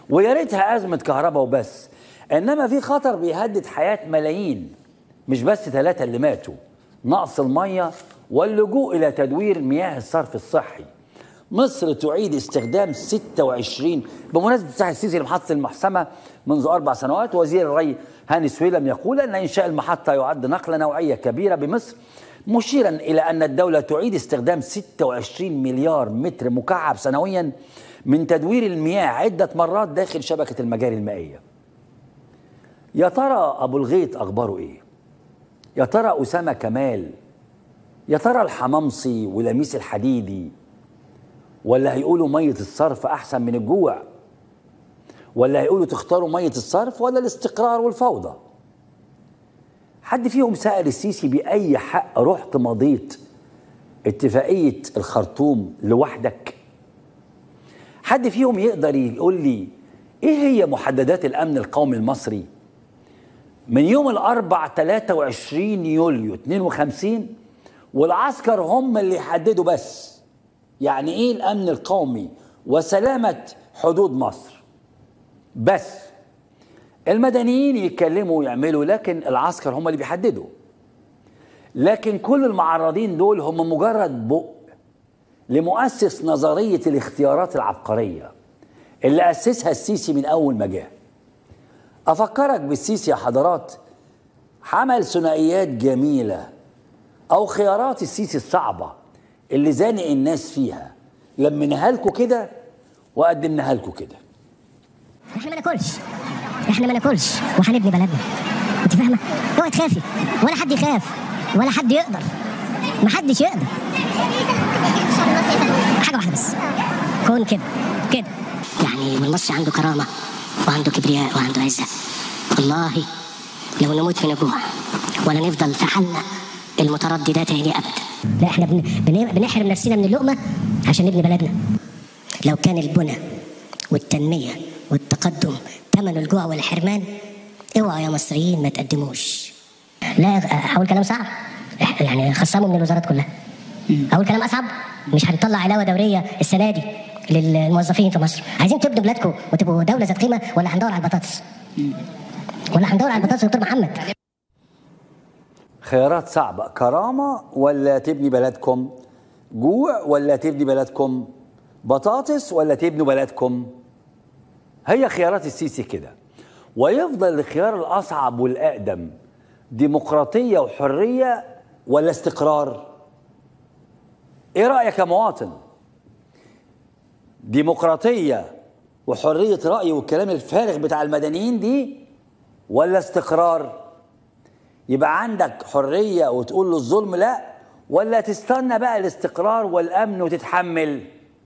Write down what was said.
ويا ريتها ازمه كهرباء وبس انما في خطر بيهدد حياه ملايين مش بس ثلاثه اللي ماتوا نقص الميه واللجوء الى تدوير مياه الصرف الصحي مصر تعيد استخدام 26 بمناسبه افتتاح السيسي لمحطه المحسمه منذ اربع سنوات وزير الري هاني سويلم يقول ان انشاء المحطه يعد نقله نوعيه كبيره بمصر مشيرا الى ان الدوله تعيد استخدام 26 مليار متر مكعب سنويا من تدوير المياه عده مرات داخل شبكه المجاري المائيه. يا ترى ابو الغيط اخباره ايه؟ يا ترى اسامه كمال يا ترى الحمامصي ولميس الحديدي ولا هيقولوا ميه الصرف احسن من الجوع ولا هيقولوا تختاروا ميه الصرف ولا الاستقرار والفوضى حد فيهم سأل السيسي بأي حق رحت مضيت اتفاقية الخرطوم لوحدك حد فيهم يقدر يقول لي ايه هي محددات الامن القومي المصري من يوم الاربع 23 يوليو 52 والعسكر هم اللي يحددوا بس يعني ايه الامن القومي وسلامه حدود مصر بس المدنيين يتكلموا ويعملوا لكن العسكر هم اللي بيحددوا لكن كل المعرضين دول هم مجرد بق لمؤسس نظريه الاختيارات العبقريه اللي اسسها السيسي من اول ما جه افكرك بالسيسي يا حضرات عمل ثنائيات جميله او خيارات السيسي الصعبه اللي زانق الناس فيها لمنها لكم كده وقدمناها لكم كده احنا ما ناكلش احنا ما ناكلش وهنبني بلدنا انت فاهمه اوعي تخافي ولا حد يخاف ولا حد يقدر ما حدش يقدر حاجه واحده بس كون كده كده يعني والمصري عنده كرامه وعنده كبرياء وعنده عزه والله لو نموت في نجوع ولا نفضل في حالنا المتردي ده تاني ابدا لا احنا بن... بن... بنحرم نفسنا من اللقمه عشان نبني بلدنا لو كان البنى والتنميه والتقدم ثمن الجوع والحرمان اوعوا يا مصريين ما تقدموش لا اقول كلام صعب يعني خصموا من الوزارات كلها اقول كلام اصعب مش هنطلع علاوه دوريه السنه دي للموظفين في مصر عايزين تبنوا بلادكم وتبقوا دوله ذات قيمه ولا هندور على البطاطس ولا هندور على البطاطس يا دكتور محمد خيارات صعبة كرامة ولا تبني بلدكم جوع ولا تبني بلدكم بطاطس ولا تبنوا بلدكم هي خيارات السيسي كده ويفضل الخيار الأصعب والأقدم ديمقراطية وحرية ولا استقرار ايه رأيك يا مواطن ديمقراطية وحرية رأي والكلام الفارغ بتاع المدنيين دي ولا استقرار يبقى عندك حرية وتقول له الظلم لا ولا تستنى بقى الاستقرار والأمن وتتحمل